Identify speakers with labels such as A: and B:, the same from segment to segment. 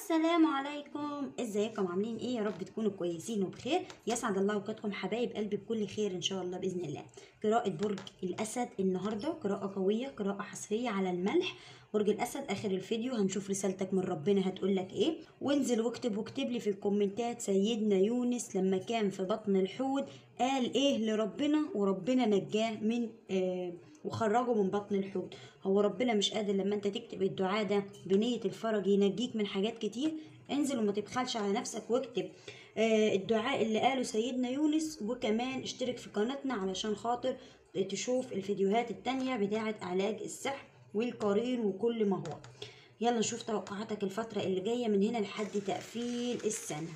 A: السلام عليكم ازيكم عاملين ايه يا رب تكونوا كويسين وبخير يسعد الله اوقاتكم حبايب قلبي بكل خير ان شاء الله باذن الله قراءة برج الاسد النهارده قراءة قوية قراءة حصرية على الملح برج الاسد اخر الفيديو هنشوف رسالتك من ربنا هتقول لك ايه وانزل واكتب واكتب لي في الكومنتات سيدنا يونس لما كان في بطن الحوت قال ايه لربنا وربنا نجاه من آه وخرجه من بطن الحوت هو ربنا مش قادر لما انت تكتب الدعاء ده بنية الفرج ينجيك من حاجات كتير انزل وما تبخلش على نفسك واكتب آه الدعاء اللي قاله سيدنا يونس وكمان اشترك في قناتنا علشان خاطر تشوف الفيديوهات التانية بتاعة علاج السحر والقرين وكل ما هو يلا نشوف توقعاتك الفترة اللي جاية من هنا لحد تقفيل السنة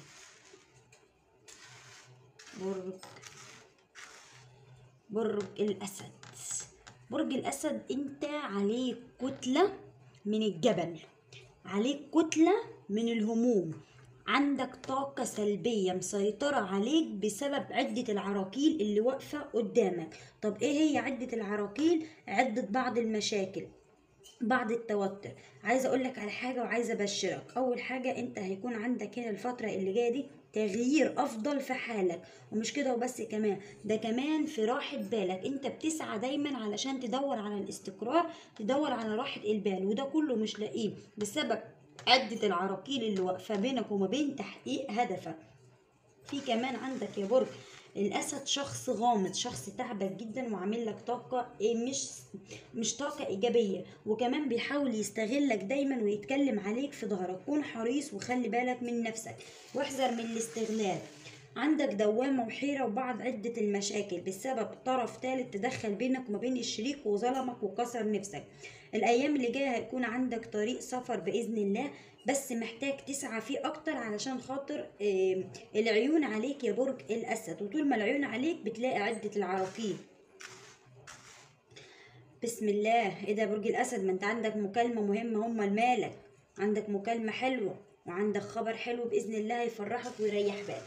A: برج برج الأسد برج الأسد أنت عليك كتلة من الجبل عليك كتلة من الهموم عندك طاقة سلبية مسيطرة عليك بسبب عدة العراقيل اللي واقفة قدامك طب ايه هي عدة العراقيل؟ عدة بعض المشاكل بعض التوتر عايزه اقول لك على حاجه وعايزه ابشرك اول حاجه انت هيكون عندك هنا الفتره اللي جايه دي تغيير افضل في حالك ومش كده وبس كمان ده كمان في راحه بالك انت بتسعى دايما علشان تدور على الاستقرار تدور على راحه البال وده كله مش لاقيه بسبب عده العراقيل اللي واقفه بينك وما بين تحقيق هدفك في كمان عندك يا برج الاسد شخص غامض شخص تعبك جدا وعامل لك طاقه مش مش طاقه ايجابيه وكمان بيحاول يستغلك دايما ويتكلم عليك في ظهرك كون حريص وخلي بالك من نفسك واحذر من الاستغلال عندك دوامة وحيرة وبعض عدة المشاكل بسبب طرف ثالث تدخل بينك وما بين الشريك وظلمك وكسر نفسك الأيام اللي جاية هيكون عندك طريق سفر بإذن الله بس محتاج تسعى فيه أكتر علشان خاطر آه العيون عليك يا برج الأسد وطول ما العيون عليك بتلاقي عدة العراقيل بسم الله ايه ده برج الأسد ما انت عندك مكالمة مهمة هم المالك عندك مكالمة حلوة وعندك خبر حلو بإذن الله يفرحك ويريح بالك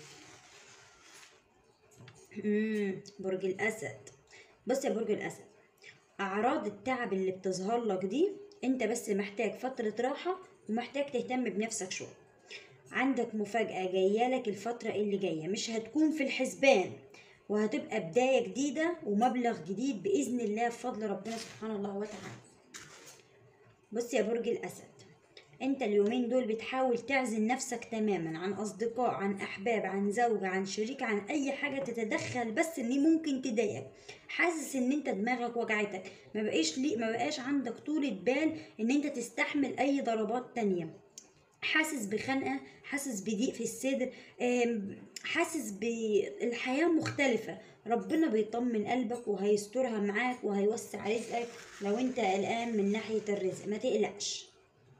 A: برج الأسد بص يا برج الأسد أعراض التعب اللي بتظهر لك دي أنت بس محتاج فترة راحة ومحتاج تهتم بنفسك شوية عندك مفاجأة جاية لك الفترة اللي جاية مش هتكون في الحسبان وهتبقى بداية جديدة ومبلغ جديد بإذن الله بفضل ربنا سبحانه الله وتعالى بص يا برج الأسد انت اليومين دول بتحاول تعزل نفسك تماما عن اصدقاء عن احباب عن زوجة عن شريك عن اي حاجة تتدخل بس ان ممكن تضايقك حاسس ان انت دماغك وجعتك ما بقاش لي ما بقاش عندك طولة بال ان انت تستحمل اي ضربات تانية حاسس بخنقة حاسس بضيق في الصدر حاسس بالحياة مختلفة ربنا بيطمن قلبك وهيسترها معاك وهيوسع رزقك لو انت قلقان من ناحية الرزق ما تقلقش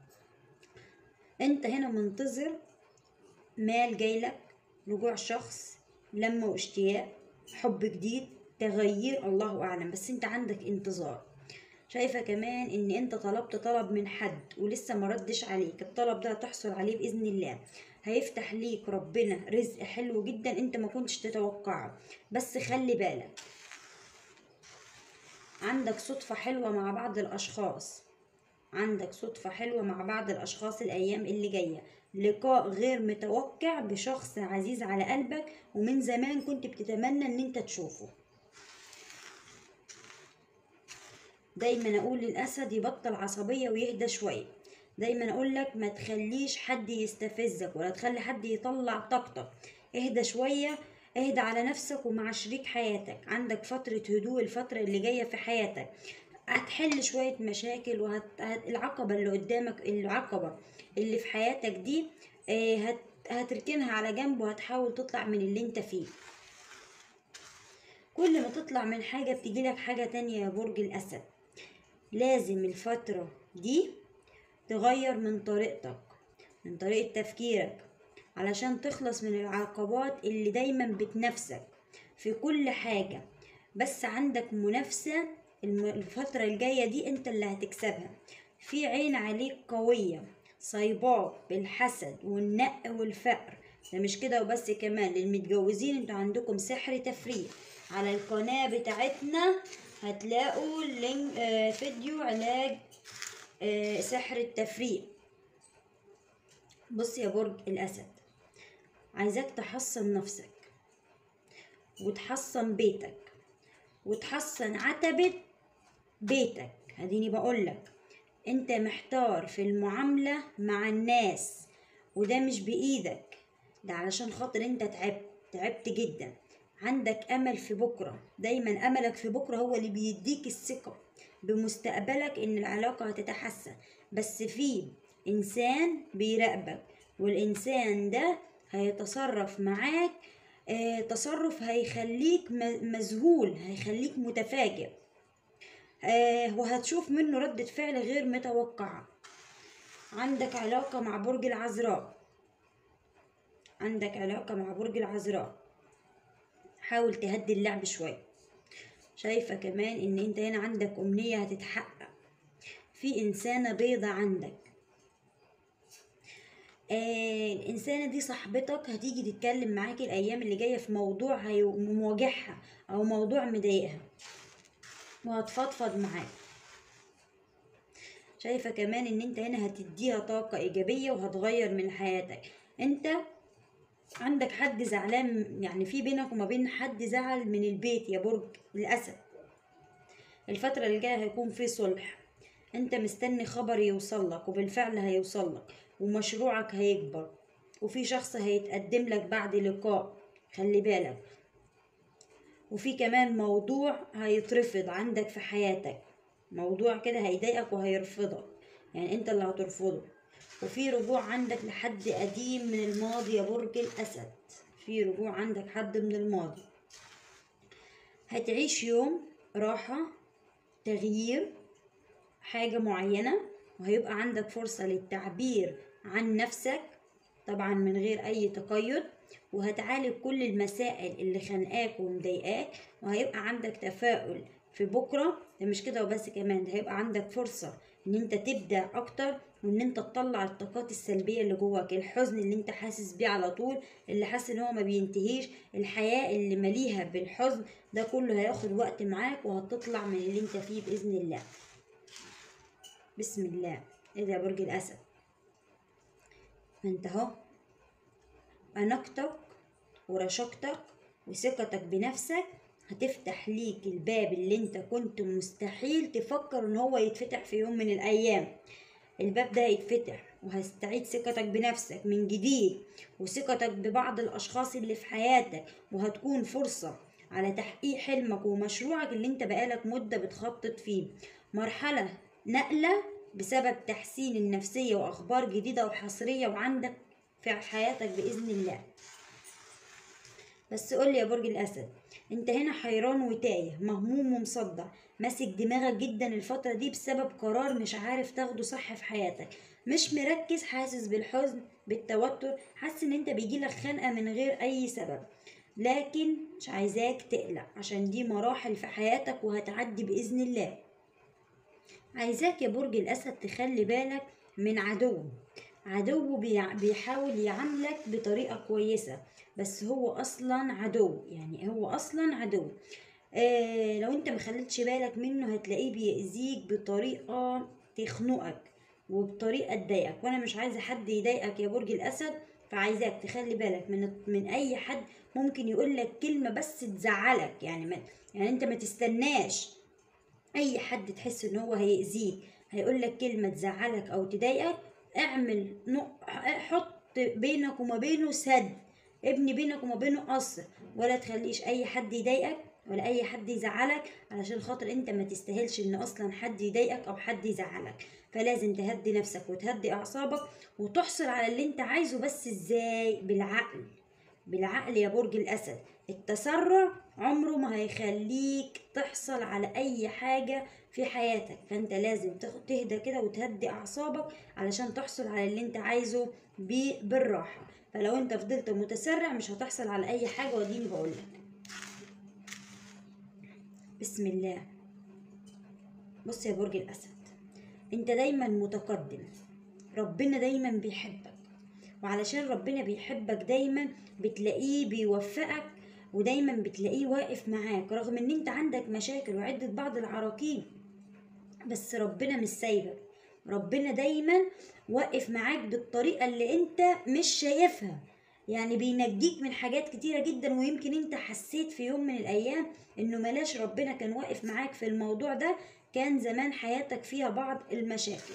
A: انت هنا منتظر مال جايلك رجوع شخص لما واشتياق حب جديد تغيير الله اعلم بس انت عندك انتظار شايفة كمان ان انت طلبت طلب من حد ولسه ما ردش عليك الطلب ده هتحصل عليه باذن الله هيفتح ليك ربنا رزق حلو جدا انت ما كنتش تتوقعه بس خلي بالك عندك صدفة حلوة مع بعض الاشخاص عندك صدفة حلوة مع بعض الأشخاص الأيام اللي جاية لقاء غير متوقع بشخص عزيز على قلبك ومن زمان كنت بتتمنى ان انت تشوفه دايما اقول للأسد يبطل عصبية ويهدى شوية دايما اقول لك ما تخليش حد يستفزك ولا تخلي حد يطلع طاقتك اهدى شوية اهدى على نفسك ومع شريك حياتك عندك فترة هدوء الفترة اللي جاية في حياتك هتحل شوية مشاكل وهت... العقبة اللي قدامك العقبة اللي في حياتك دي هت... هتركنها على جنب وهتحاول تطلع من اللي انت فيه كل ما تطلع من حاجة بتجيلك حاجة تانية يا برج الأسد لازم الفترة دي تغير من طريقتك من طريقة تفكيرك علشان تخلص من العقبات اللي دايما بتنافسك في كل حاجة بس عندك منافسة الفترة الجاية دي انت اللي هتكسبها في عين عليك قوية صيباك بالحسد والنق والفقر ده مش كده وبس كمان للمتجوزين انتوا عندكم سحر تفريق على القناة بتاعتنا هتلاقوا لينك آه فيديو علاج آه سحر التفريق بص يا برج الأسد عايزاك تحصن نفسك وتحصن بيتك وتحصن عتبة بيتك هديني بقولك انت محتار في المعاملة مع الناس وده مش بإيدك ده علشان خاطر انت تعبت تعبت جدا عندك أمل في بكرة دايما أملك في بكرة هو اللي بيديك الثقة بمستقبلك إن العلاقة هتتحسن بس في إنسان بيراقبك والإنسان ده هيتصرف معاك آه تصرف هيخليك م- مذهول هيخليك متفاجئ آه وهتشوف منه ردة فعل غير متوقعة عندك علاقة مع برج العذراء عندك علاقة مع برج العذراء حاول تهدي اللعب شوية شايفة كمان ان انت هنا عندك امنية هتتحقق في انسانة بيضة عندك آه الانسانة دي صاحبتك هتيجي تتكلم معاكي الايام اللي جاية في موضوع هي- مواجهها او موضوع مضايقها وهتفضفض معاك شايفة كمان ان انت هنا هتديها طاقة ايجابية وهتغير من حياتك انت عندك حد زعلان يعني في بينك وما بين حد زعل من البيت يا برج الاسد الفترة اللي جاية هيكون في صلح انت مستني خبر يوصل لك وبالفعل هيوصل لك ومشروعك هيكبر وفي شخص هيتقدم لك بعد لقاء خلي بالك وفي كمان موضوع هيترفض عندك في حياتك موضوع كده هيضايقك وهيرفضك يعني انت اللي هترفضه وفي رجوع عندك لحد قديم من الماضي يا برج الأسد في رجوع عندك حد من الماضي هتعيش يوم راحة تغيير حاجة معينة وهيبقى عندك فرصة للتعبير عن نفسك طبعا من غير أي تقيد وهتعالج كل المسائل اللي خانقاك ومضايقاك وهيبقى عندك تفاؤل في بكرة ده مش كده وبس كمان ده هيبقى عندك فرصة ان انت تبدع اكتر وان انت تطلع الطاقات السلبية اللي جواك الحزن اللي انت حاسس بيه على طول اللي حاسس ان هو ما بينتهيش الحياة اللي مليها بالحزن ده كله هياخد وقت معاك وهتطلع من اللي انت فيه بإذن الله بسم الله ايه ده يا برج الاسد ما انت اهو اناقتك ورشاقتك وثقتك بنفسك هتفتح ليك الباب اللي انت كنت مستحيل تفكر ان هو يتفتح في يوم من الايام الباب ده هيتفتح وهستعيد ثقتك بنفسك من جديد وثقتك ببعض الاشخاص اللي في حياتك وهتكون فرصة على تحقيق حلمك ومشروعك اللي انت بقالك مدة بتخطط فيه مرحلة نقلة بسبب تحسين النفسية واخبار جديدة وحصرية وعندك في حياتك بإذن الله بس قول لي يا برج الأسد انت هنا حيران وتايه مهموم ومصدع ماسك دماغك جدا الفترة دي بسبب قرار مش عارف تاخده صح في حياتك مش مركز حاسس بالحزن بالتوتر حاسس ان انت بيجيلك خنقة من غير اي سبب لكن مش عايزاك تقلق عشان دي مراحل في حياتك وهتعدي بإذن الله عايزاك يا برج الأسد تخلي بالك من عدو عدو بيع- بيحاول يعاملك بطريقة كويسة بس هو أصلا عدو يعني هو أصلا عدو آه لو انت مخلتش بالك منه هتلاقيه بيأذيك بطريقة تخنقك وبطريقة تضايقك وانا مش عايزة حد يضايقك يا برج الأسد فعايزاك تخلي بالك من من أي حد ممكن يقول لك كلمة بس تزعلك يعني ما يعني انت ما تستناش اي حد تحس ان هو هيأذيك هيقول لك كلمة تزعلك او تضايقك اعمل نق... حط بينك وما بينه سد ابني بينك وما بينه قصر ولا تخليش اي حد يضايقك ولا اي حد يزعلك علشان خاطر انت ما تستاهلش ان اصلا حد يضايقك او حد يزعلك فلازم تهدي نفسك وتهدي اعصابك وتحصل على اللي انت عايزه بس ازاي بالعقل بالعقل يا برج الأسد التسرع عمره ما هيخليك تحصل على أي حاجة في حياتك فأنت لازم تاخد- تهدى كده وتهدي أعصابك علشان تحصل على اللي أنت عايزه ب- بالراحة فلو أنت فضلت متسرع مش هتحصل على أي حاجة وديني بقولك بسم الله بص يا برج الأسد أنت دايما متقدم ربنا دايما بيحبك وعلشان ربنا بيحبك دايما بتلاقيه بيوفقك ودايما بتلاقيه واقف معاك رغم ان انت عندك مشاكل وعدة بعض العراقيل بس ربنا مش سايبك ربنا دايما واقف معاك بالطريقة اللي انت مش شايفها يعني بينجيك من حاجات كتيرة جدا ويمكن انت حسيت في يوم من الايام انه ملاش ربنا كان واقف معاك في الموضوع ده كان زمان حياتك فيها بعض المشاكل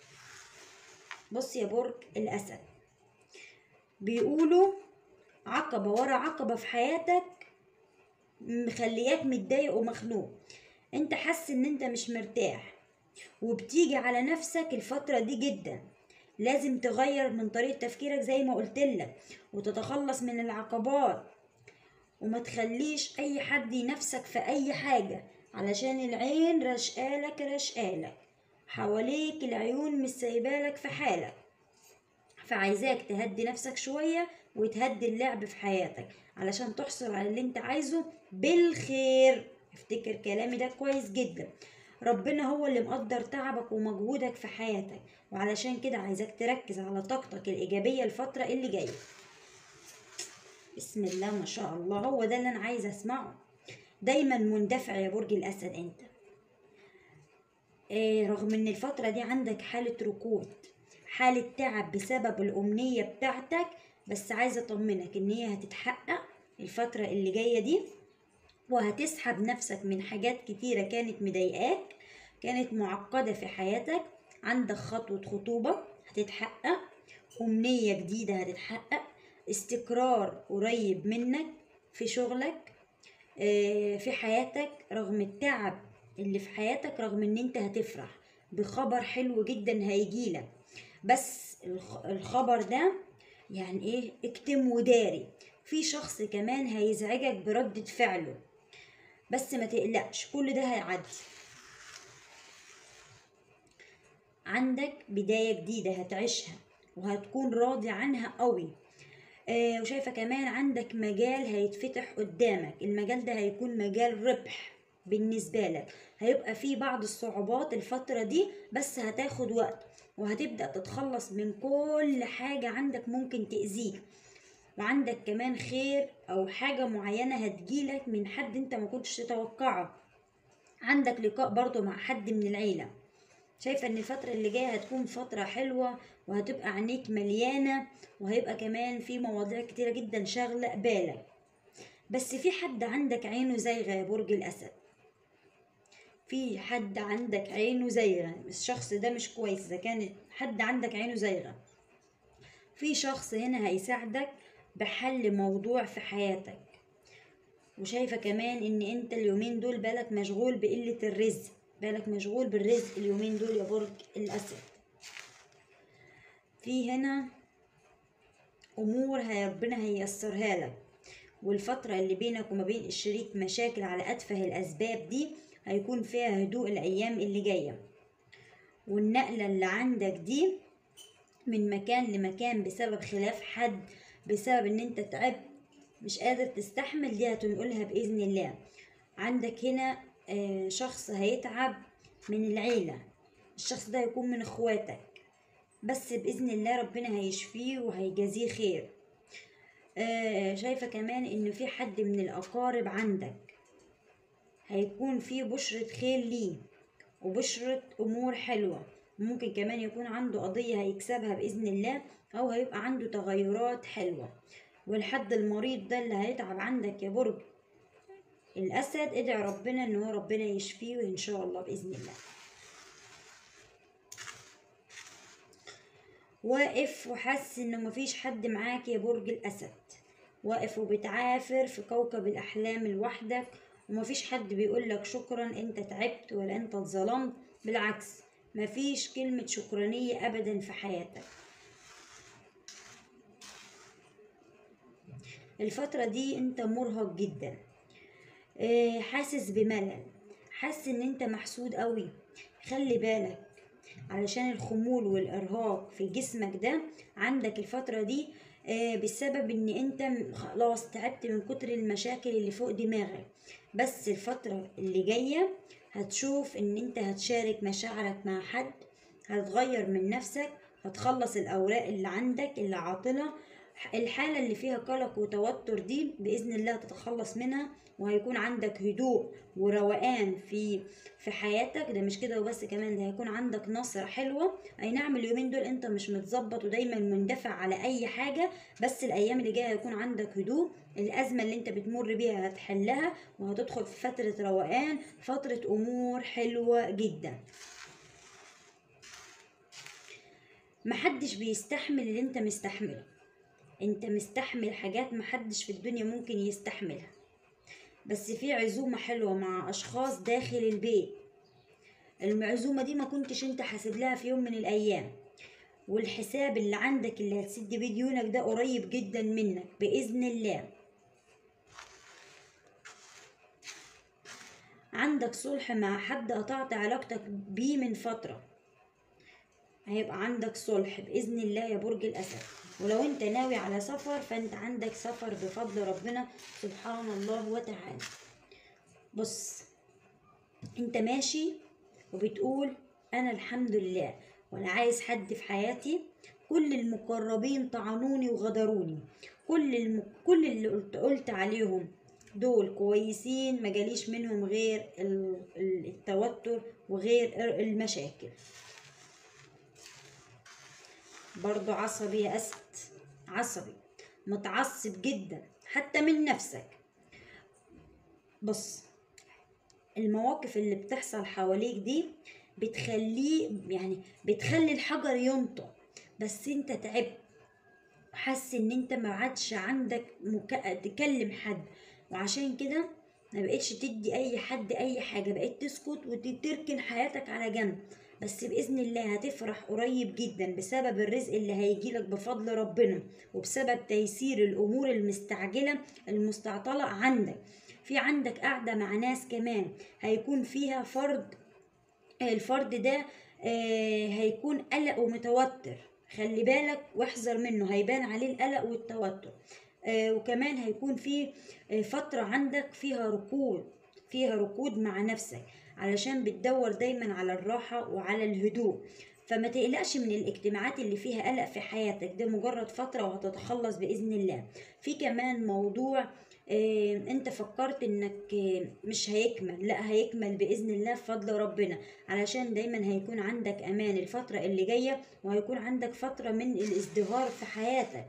A: بص يا برج الاسد بيقولوا عقبة ورا عقبة في حياتك مخلياك متضايق ومخنوق انت حاسس ان انت مش مرتاح وبتيجي على نفسك الفترة دي جدا لازم تغير من طريقة تفكيرك زي ما قلتلك وتتخلص من العقبات وما تخليش اي حد ينافسك في اي حاجة علشان العين رشقالك رشقالك حواليك العيون مش سايبالك في حالك فعايزاك تهدي نفسك شوية وتهدي اللعب في حياتك علشان تحصل على اللي انت عايزه بالخير افتكر كلامي ده كويس جدا ربنا هو اللي مقدر تعبك ومجهودك في حياتك وعلشان كده عايزاك تركز على طاقتك الإيجابية الفترة اللي جاية بسم الله ما شاء الله هو ده اللي أنا عايزة أسمعه دايما مندفع يا برج الأسد أنت إيه رغم ان الفترة دي عندك حالة ركود حالة تعب بسبب الأمنية بتاعتك بس عايزة أطمنك إن هي هتتحقق الفترة اللي جاية دي وهتسحب نفسك من حاجات كتيرة كانت مضايقاك كانت معقدة في حياتك عندك خطوة خطوبة هتتحقق أمنية جديدة هتتحقق استقرار قريب منك في شغلك آه، في حياتك رغم التعب اللي في حياتك رغم ان انت هتفرح بخبر حلو جدا هيجيلك بس الخ- الخبر ده يعني ايه اكتم وداري في شخص كمان هيزعجك بردة فعله بس ما تقلقش كل ده هيعدي عندك بداية جديدة هتعيشها وهتكون راضي عنها قوي آه وشايفة كمان عندك مجال هيتفتح قدامك المجال ده هيكون مجال ربح بالنسبة لك هيبقى فيه بعض الصعوبات الفترة دي بس هتاخد وقت وهتبدأ تتخلص من كل حاجة عندك ممكن تأذيك وعندك كمان خير أو حاجة معينة هتجيلك من حد انت ما كنتش تتوقعه عندك لقاء برضو مع حد من العيلة شايفة ان الفترة اللي جاية هتكون فترة حلوة وهتبقى عينيك مليانة وهيبقى كمان في مواضيع كتيرة جدا شاغلة بالك بس في حد عندك عينه زايغة يا برج الأسد في حد عندك عينه زايغة الشخص ده مش كويس إذا كان حد عندك عينه زايغة في شخص هنا هيساعدك بحل موضوع في حياتك وشايفة كمان ان انت اليومين دول بالك مشغول بقلة الرزق بالك مشغول بالرزق اليومين دول يا برج الأسد في هنا أمور هي ربنا هيسرها لك والفترة اللي بينك وما بين الشريك مشاكل على أتفه الأسباب دي هيكون فيها هدوء الأيام اللي جاية والنقلة اللي عندك دي من مكان لمكان بسبب خلاف حد بسبب ان انت تعبت مش قادر تستحمل دي هتنقلها بإذن الله عندك هنا آه، شخص هيتعب من العيلة الشخص ده هيكون من اخواتك بس بإذن الله ربنا هيشفيه وهيجازيه خير آه، شايفة كمان إن في حد من الأقارب عندك هيكون في بشرة خير ليه وبشرة أمور حلوة ممكن كمان يكون عنده قضية هيكسبها بإذن الله أو هيبقى عنده تغيرات حلوة والحد المريض ده اللي هيتعب عندك يا برج الأسد ادعي ربنا إن هو ربنا يشفيه إن شاء الله بإذن الله واقف وحاسس إنه مفيش حد معاك يا برج الأسد واقف وبتعافر في كوكب الأحلام لوحدك ومفيش حد بيقولك شكرا انت تعبت ولا انت اتظلمت بالعكس مفيش كلمة شكرانية أبدا في حياتك الفترة دي انت مرهق جدا آه، حاسس بملل حاسس ان انت محسود قوي خلي بالك علشان الخمول والارهاق في جسمك ده عندك الفترة دي آه، بسبب ان انت م- خلاص تعبت من كتر المشاكل اللي فوق دماغك بس الفترة اللي جاية هتشوف ان انت هتشارك مشاعرك مع حد هتغير من نفسك هتخلص الاوراق اللي عندك اللي عاطلة الحالة اللي فيها قلق وتوتر دي بإذن الله تتخلص منها وهيكون عندك هدوء وروقان في في حياتك ده مش كده وبس كمان ده هيكون عندك نصرة حلوة أي نعم اليومين دول أنت مش متظبط ودايما مندفع على أي حاجة بس الأيام اللي جاية هيكون عندك هدوء الأزمة اللي أنت بتمر بيها هتحلها وهتدخل في فترة روقان فترة أمور حلوة جدا محدش بيستحمل اللي انت مستحمله انت مستحمل حاجات محدش في الدنيا ممكن يستحملها بس في عزومة حلوة مع أشخاص داخل البيت المعزومة دي ما كنتش انت حاسب لها في يوم من الأيام والحساب اللي عندك اللي هتسد بيه ديونك ده قريب جدا منك بإذن الله عندك صلح مع حد قطعت علاقتك بيه من فترة هيبقى عندك صلح بإذن الله يا برج الأسد ولو انت ناوي على سفر فانت عندك سفر بفضل ربنا سبحان الله وتعالى بص انت ماشي وبتقول انا الحمد لله ولا عايز حد في حياتي كل المقربين طعنوني وغدروني كل الم... كل اللي قلت قلت عليهم دول كويسين ما جاليش منهم غير ال- ال- التوتر وغير المشاكل برضو عصبي يا أسد عصبي متعصب جدا حتى من نفسك بص المواقف اللي بتحصل حواليك دي بتخليه يعني بتخلي الحجر ينطق بس انت تعبت حاسس ان انت ما عادش عندك مك... تكلم حد وعشان كده ما بقتش تدي اي حد اي حاجة بقيت تسكت وتركن حياتك على جنب بس بإذن الله هتفرح قريب جدا بسبب الرزق اللي هيجيلك بفضل ربنا وبسبب تيسير الأمور المستعجلة المستعطلة عندك في عندك قاعدة مع ناس كمان هيكون فيها فرد الفرد ده آه، هيكون قلق ومتوتر خلي بالك واحذر منه هيبان عليه القلق والتوتر آه، وكمان هيكون في آه، فترة عندك فيها ركود فيها ركود مع نفسك علشان بتدور دايما على الراحة وعلى الهدوء فما تقلقش من الاجتماعات اللي فيها قلق في حياتك ده مجرد فترة وهتتخلص بإذن الله في كمان موضوع آه، انت فكرت انك آه، مش هيكمل لا هيكمل باذن الله بفضل ربنا علشان دايما هيكون عندك امان الفتره اللي جايه وهيكون عندك فتره من الازدهار في حياتك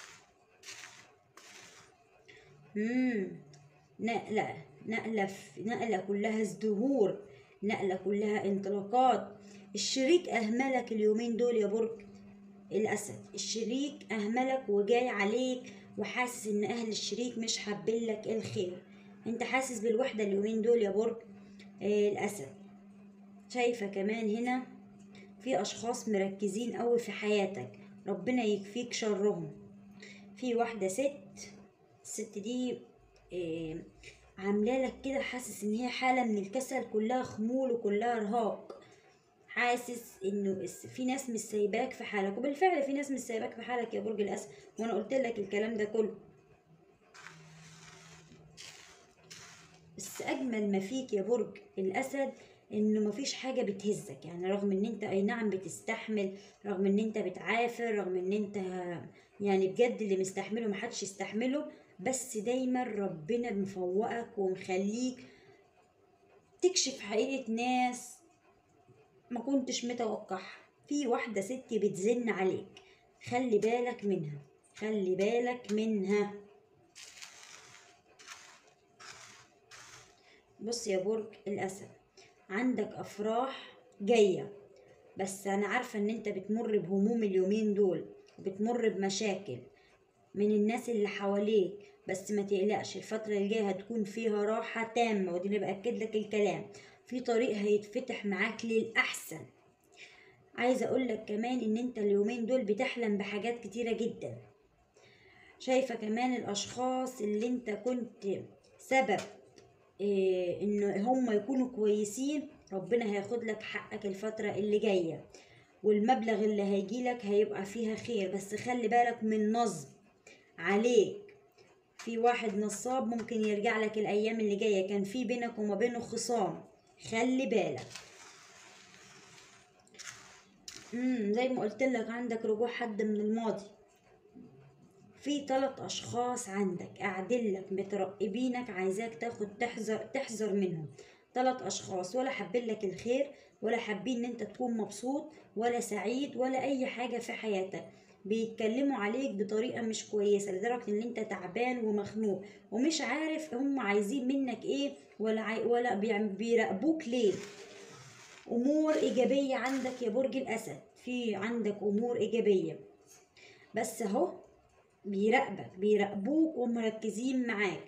A: امم نقله نقله في نقله كلها ازدهور نقله كلها انطلاقات الشريك اهملك اليومين دول يا برج الاسد الشريك اهملك وجاي عليك وحاسس ان اهل الشريك مش حابين لك الخير انت حاسس بالوحده اليومين دول يا برج آه الاسد شايفه كمان هنا في اشخاص مركزين قوي في حياتك ربنا يكفيك شرهم في واحده ست الست دي آه عامله لك كده حاسس ان هي حاله من الكسل كلها خمول وكلها ارهاق حاسس انه الس- في ناس مش سايباك في حالك وبالفعل في ناس مش سايباك في حالك يا برج الاسد وانا قلت لك الكلام ده كله بس اجمل ما فيك يا برج الاسد انه مفيش حاجه بتهزك يعني رغم ان انت اي نعم بتستحمل رغم ان انت بتعافر رغم ان انت يعني بجد اللي مستحمله محدش يستحمله بس دايما ربنا مفوقك ومخليك تكشف حقيقة ناس ما كنتش متوقعها في واحدة ست بتزن عليك خلي بالك منها خلي بالك منها بص يا برج الأسد عندك أفراح جاية بس أنا عارفة إن أنت بتمر بهموم اليومين دول وبتمر بمشاكل من الناس اللي حواليك بس ما تقلقش الفترة اللي جاية هتكون فيها راحة تامة ودي اللي بأكد لك الكلام في طريق هيتفتح معاك للأحسن عايزة أقول لك كمان إن أنت اليومين دول بتحلم بحاجات كتيرة جدا شايفة كمان الأشخاص اللي أنت كنت سبب إيه إن هم يكونوا كويسين ربنا هياخد لك حقك الفترة اللي جاية والمبلغ اللي هيجيلك هيبقى فيها خير بس خلي بالك من نصب عليك في واحد نصاب ممكن يرجع لك الأيام اللي جاية كان في بينك وما بينه خصام خلي بالك امم زي ما قلت لك عندك رجوع حد من الماضي في ثلاث اشخاص عندك قاعدين لك مترقبينك عايزاك تاخد تحذر تحذر منهم ثلاث اشخاص ولا حابين لك الخير ولا حابين ان انت تكون مبسوط ولا سعيد ولا اي حاجه في حياتك بيتكلموا عليك بطريقه مش كويسه لدرجه ان انت تعبان ومخنوق ومش عارف هم عايزين منك ايه ولا عاي... ولا بيعم- بيراقبوك ليه امور ايجابيه عندك يا برج الاسد في عندك امور ايجابيه بس اهو بيراقبك بيراقبوك ومركزين معاك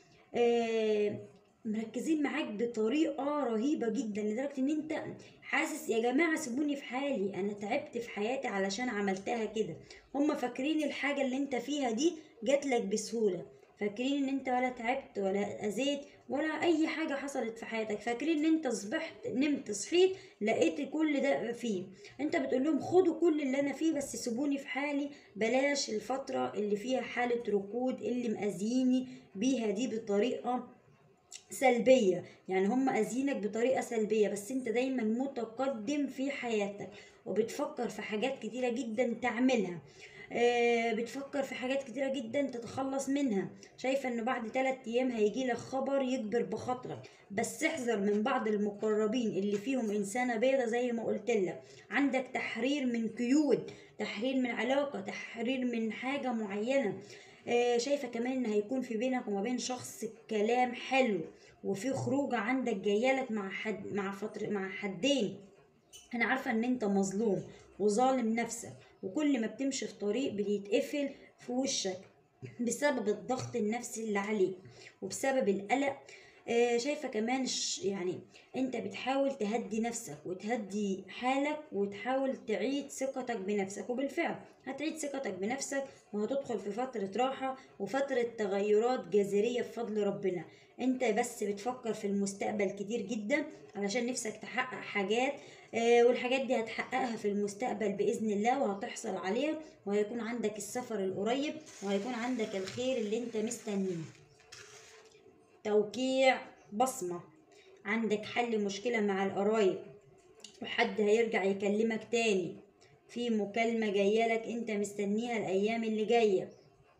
A: آه مركزين معاك بطريقه رهيبه جدا لدرجه ان انت حاسس يا جماعه سيبوني في حالي انا تعبت في حياتي علشان عملتها كده هم فاكرين الحاجه اللي انت فيها دي جاتلك بسهوله فاكرين ان انت ولا تعبت ولا اذيت ولا اي حاجه حصلت في حياتك فاكرين ان انت صبحت نمت صحيت لقيت كل ده فيه انت بتقول لهم خدوا كل اللي انا فيه بس سيبوني في حالي بلاش الفتره اللي فيها حاله ركود اللي مأذيني بيها دي بطريقه سلبية يعني هم أذينك بطريقة سلبية بس انت دايما متقدم في حياتك وبتفكر في حاجات كتيرة جدا تعملها آه، بتفكر في حاجات كتيرة جدا تتخلص منها شايفة ان بعد ثلاثة ايام هيجي لك خبر يجبر بخاطرك بس احذر من بعض المقربين اللي فيهم انسانة بيضة زي ما قلت لك عندك تحرير من قيود تحرير من علاقة تحرير من حاجة معينة آه، شايفة كمان ان هيكون في بينك وما بين شخص كلام حلو وفي خروجة عندك جايلك مع حد مع فترة مع حدين انا عارفة ان انت مظلوم وظالم نفسك وكل ما بتمشي في طريق بيتقفل في وشك بسبب الضغط النفسي اللي عليك وبسبب القلق آه، شايفة كمان ش- يعني انت بتحاول تهدي نفسك وتهدي حالك وتحاول تعيد ثقتك بنفسك وبالفعل هتعيد ثقتك بنفسك وهتدخل في فترة راحة وفترة تغيرات جذرية بفضل ربنا انت بس بتفكر في المستقبل كتير جدا علشان نفسك تحقق حاجات آه، والحاجات دي هتحققها في المستقبل بإذن الله وهتحصل عليها وهيكون عندك السفر القريب وهيكون عندك الخير اللي انت مستنيه توقيع بصمة عندك حل مشكلة مع القرايب وحد هيرجع يكلمك تاني في مكالمة جاية لك انت مستنيها الأيام اللي جاية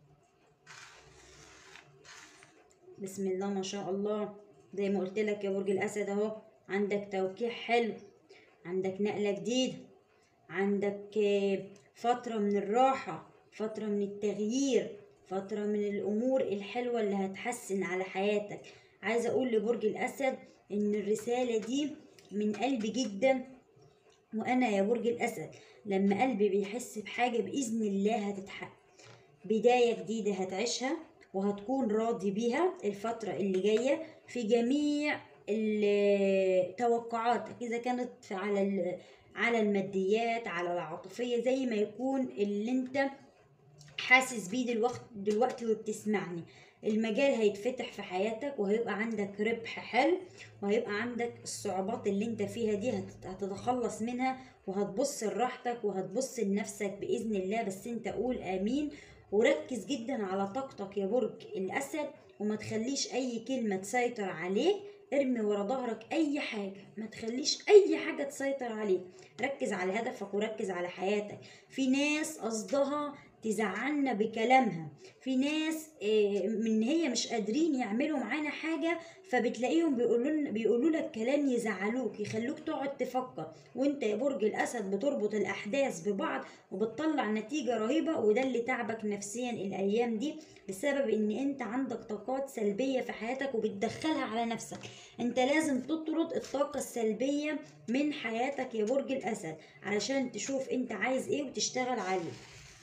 A: بسم الله ما شاء الله زي ما قلت لك يا برج الأسد اهو عندك توقيع حلو عندك نقلة جديدة عندك آه، فترة من الراحة فترة من التغيير فترة من الأمور الحلوة اللي هتحسن على حياتك عايزة أقول لبرج الأسد إن الرسالة دي من قلبي جدا وأنا يا برج الأسد لما قلبي بيحس بحاجة بإذن الله هتتحقق بداية جديدة هتعيشها وهتكون راضي بيها الفترة اللي جاية في جميع ال- توقعاتك إذا كانت في- على ال- على الماديات على العاطفية زي ما يكون اللي انت حاسس بيه دلوقتي دلوقتي وبتسمعني المجال هيتفتح في حياتك وهيبقى عندك ربح حلو وهيبقى عندك الصعوبات اللي انت فيها دي هت- هتتخلص منها وهتبص لراحتك وهتبص لنفسك بإذن الله بس انت قول آمين وركز جدا على طاقتك يا برج الأسد وما تخليش أي كلمة تسيطر عليك ارمي ورا ظهرك أي حاجة ما تخليش أي حاجة تسيطر عليك ركز على هدفك وركز على حياتك في ناس قصدها تزعلنا بكلامها في ناس آه، من هي مش قادرين يعملوا معانا حاجة فبتلاقيهم بيقولوا بيقولوا لك كلام يزعلوك يخلوك تقعد تفكر وانت يا برج الاسد بتربط الاحداث ببعض وبتطلع نتيجة رهيبة وده اللي تعبك نفسيا الايام دي بسبب ان انت عندك طاقات سلبية في حياتك وبتدخلها على نفسك انت لازم تطرد الطاقة السلبية من حياتك يا برج الاسد علشان تشوف انت عايز ايه وتشتغل عليه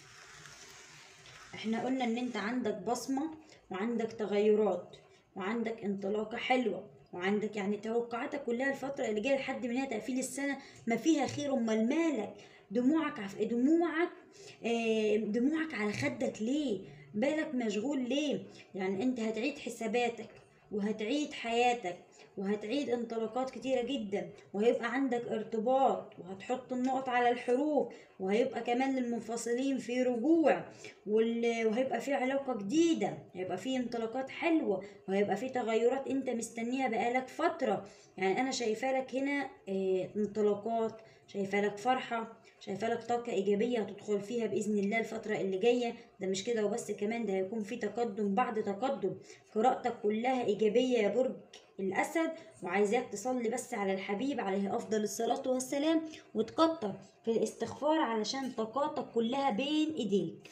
A: احنا قلنا ان انت عندك بصمة وعندك تغيرات وعندك انطلاقة حلوة وعندك يعني توقعاتك كلها الفترة اللي جاية لحد منها تقفيل السنة ما فيها خير امال مالك دموعك عف... دموعك آه، دموعك على خدك ليه بالك مشغول ليه يعني انت هتعيد حساباتك وهتعيد حياتك وهتعيد انطلاقات كتيرة جدا وهيبقى عندك ارتباط وهتحط النقط على الحروف وهيبقى كمان للمنفصلين في رجوع وال- وهيبقى في علاقة جديدة هيبقى في انطلاقات حلوة وهيبقى في تغيرات انت مستنيها بقالك فترة يعني انا شايفة لك هنا اه انطلاقات شايفه لك فرحه شايفه لك طاقه ايجابيه هتدخل فيها باذن الله الفتره اللي جايه ده مش كده وبس كمان ده هيكون في تقدم بعد تقدم قراءتك كلها ايجابيه يا برج الاسد وعايزاك تصلي بس على الحبيب عليه افضل الصلاه والسلام وتكتر في الاستغفار علشان طاقاتك كلها بين ايديك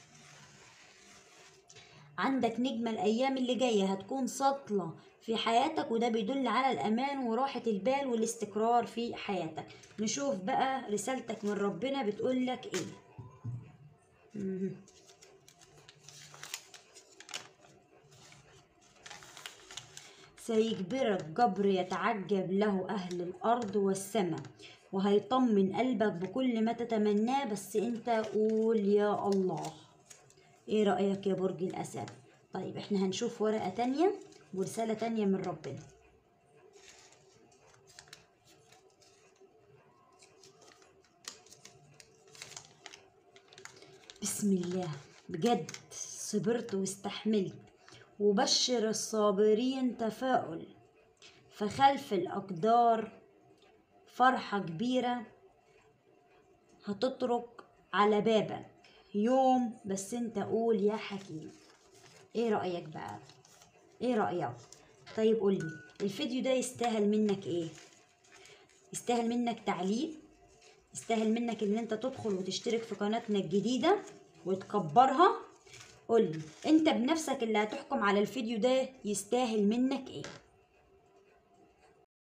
A: عندك نجمة الأيام اللي جاية هتكون سطلة في حياتك وده بيدل على الأمان وراحة البال والاستقرار في حياتك نشوف بقى رسالتك من ربنا بتقولك إيه مهم. سيجبرك جبر يتعجب له أهل الأرض والسماء وهيطمن قلبك بكل ما تتمناه بس انت قول يا الله ايه رأيك يا برج الأسد طيب احنا هنشوف ورقة تانية ورسالة تانية من ربنا بسم الله بجد صبرت واستحملت وبشر الصابرين تفاؤل فخلف الأقدار فرحة كبيرة هتطرق على بابك يوم بس انت قول يا حكيم ايه رأيك بقى ايه رأيك طيب قولي الفيديو ده يستاهل منك ايه يستاهل منك تعليق يستاهل منك ان انت تدخل وتشترك في قناتنا الجديدة وتكبرها قولي انت بنفسك اللي هتحكم على الفيديو ده يستاهل منك ايه